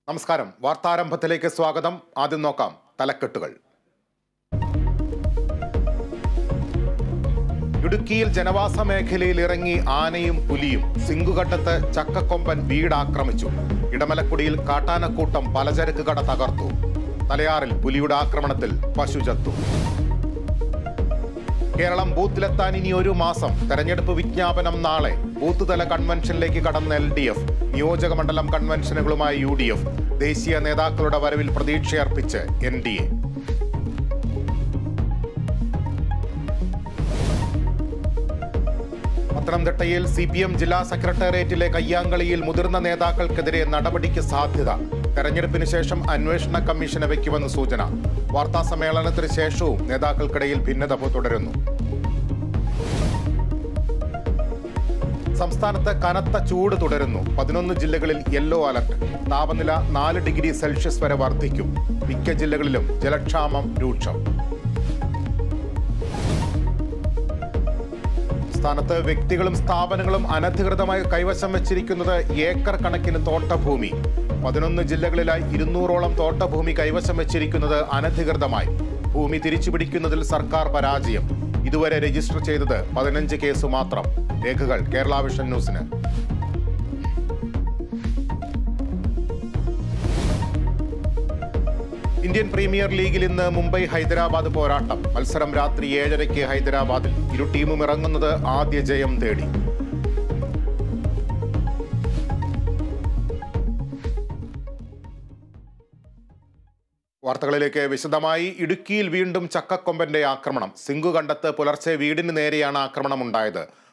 നമസ്കാരം വാർത്താരംഭത്തിലേക്ക് സ്വാഗതം ആദ്യം നോക്കാം തലക്കെട്ടുകൾ ഇടുക്കിയിൽ ജനവാസ മേഖലയിൽ ഇറങ്ങി ആനയും പുലിയും സിങ്കുഘട്ടത്ത് ചക്കക്കൊമ്പൻ വീടാക്രമിച്ചു ഇടമലക്കുടിയിൽ കാട്ടാനക്കൂട്ടം പലചരക്ക് കട തകർത്തു തലയാറിൽ പുലിയുടെ ആക്രമണത്തിൽ പശു ചത്തു കേരളം ബൂത്തിലെത്താൻ ഇനി ഒരു മാസം തെരഞ്ഞെടുപ്പ് വിജ്ഞാപനം നാളെ ബൂത്ത് തല കൺവെൻഷനിലേക്ക് കടന്ന എൽ ഡി എഫ് നിയോജക മണ്ഡലം കൺവെൻഷനുകളുമായി യു ഡി എഫ് ദേശീയ നേതാക്കളുടെ വരവിൽ പ്രതീക്ഷയർപ്പിച്ച് എൻ ഡി എ പത്തനംതിട്ടയിൽ സി പി എം ജില്ലാ സെക്രട്ടേറിയറ്റിലെ കയ്യാങ്കളിയിൽ മുതിർന്ന നേതാക്കൾക്കെതിരെ നടപടിക്ക് സാധ്യത തെരഞ്ഞെടുപ്പിന് ശേഷം അന്വേഷണ കമ്മീഷനെ വയ്ക്കുമെന്ന് സൂചന വാർത്താ സമ്മേളനത്തിന് ശേഷവും നേതാക്കൾക്കിടയിൽ ഭിന്നത തുടരുന്നു സംസ്ഥാനത്ത് കനത്ത ചൂട് തുടരുന്നു പതിനൊന്ന് ജില്ലകളിൽ യെല്ലോ അലർട്ട് താപനില നാല് ഡിഗ്രി സെൽഷ്യസ് വരെ വർദ്ധിക്കും മിക്ക ജില്ലകളിലും ജലക്ഷാമം രൂക്ഷം സംസ്ഥാനത്ത് വ്യക്തികളും സ്ഥാപനങ്ങളും അനധികൃതമായി കൈവശം വെച്ചിരിക്കുന്നത് ഏക്കർ കണക്കിന് തോട്ടഭൂമി പതിനൊന്ന് ജില്ലകളിലായി ഇരുന്നൂറോളം തോട്ടഭൂമി കൈവശം വെച്ചിരിക്കുന്നത് അനധികൃതമായി ഭൂമി തിരിച്ചുപിടിക്കുന്നതിൽ സർക്കാർ പരാജയം ഇതുവരെ രജിസ്റ്റർ ചെയ്തത് പതിനഞ്ച് കേസ് മാത്രം രേഖകൾ കേരള വിഷൻ ന്യൂസിന് ഇന്ത്യൻ പ്രീമിയർ ലീഗിൽ ഇന്ന് മുംബൈ ഹൈദരാബാദ് പോരാട്ടം മത്സരം രാത്രി ഏഴരയ്ക്ക് ഹൈദരാബാദിൽ ഇരു ടീമും ഇറങ്ങുന്നത് ആദ്യ ജയം തേടി വാർത്തകളിലേക്ക് വിശദമായി ഇടുക്കിയിൽ വീണ്ടും ചക്കക്കൊമ്പന്റെ ആക്രമണം സിംഗു കണ്ടത്ത് പുലർച്ചെ വീടിന് നേരെയാണ് ആക്രമണം ഉണ്ടായത്